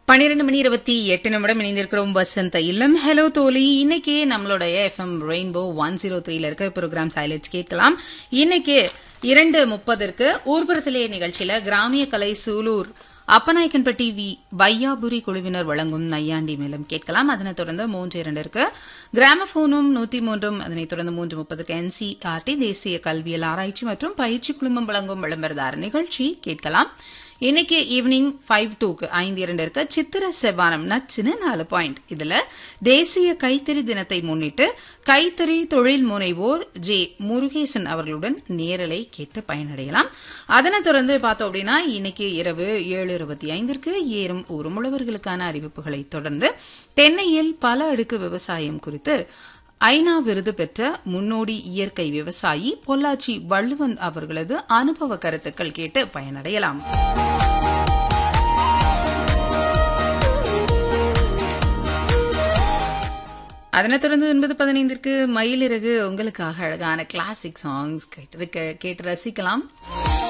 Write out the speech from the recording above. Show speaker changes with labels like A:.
A: பன்னிரெண்டு மணி இருபத்தி எட்டு நிமிடம் இணைந்திருக்கிறோம் வசந்த இல்லம் ஹலோ தோழி இன்னைக்கு நம்மளுடைய எஃப்எம் ரெயின்போ ஒன் ஜீரோ த்ரீல இருக்க ப்ரோக்ராம் சைலட்ஸ் கேட்கலாம் இன்னைக்கு இரண்டு முப்பதற்கு ஊர்புறத்திலே நிகழ்ச்சியில கிராமிய கலை சூலூர் அப்பநாயக்கன்பட்டி வி வையாபுரி குழுவினர் வழங்கும் நையாண்டி மேலும் கேட்கலாம் அதனைத் தொடர்ந்து மூன்று இரண்டிற்கு கிராமபோனும் நூத்தி மூன்றும் அதனைத் தொடர்ந்து மூன்று முப்பதுக்கு என்சிஆர்டி தேசிய கல்வியல் ஆராய்ச்சி மற்றும் பயிற்சி குழுமம் வழங்கும் விளம்பரதார நிகழ்ச்சி கேட்கலாம் இன்னைக்கு ஈவினிங் ஃபைவ் டூக்கு ஐந்து இரண்டு இருக்க சித்திர செவ்வானம் நச்சுன்னு நாலு பாயிண்ட் இதுல தேசிய கைத்தறி தினத்தை முன்னிட்டு கைத்தறி தொழில் முனைவோர் ஜே முருகேசன் அவர்களுடன் நேரலை கேட்டு பயனடையலாம் அதனைத் தொடர்ந்து பார்த்தோம் அப்படின்னா இன்னைக்கு இரவு ஏழு இருபத்தி ஐந்திற்கு ஏறும் ஊரும் உழவர்களுக்கான அறிவிப்புகளை தொடர்ந்து தென்னையில் பல அடுக்கு விவசாயம் குறித்து ஐநா விருது பெற்ற முன்னோடி இயற்கை விவசாயி பொள்ளாச்சி வள்ளுவன் அவர்களது அனுபவ கருத்துக்கள் கேட்டு பயனடையலாம் அதனைத் தொடர்ந்து ஒன்பது பதினைந்திற்கு மயிலிறகு உங்களுக்காக அழகான கிளாசிக் சாங்ஸ் கேட்டு கேட்டு ரசிக்கலாம்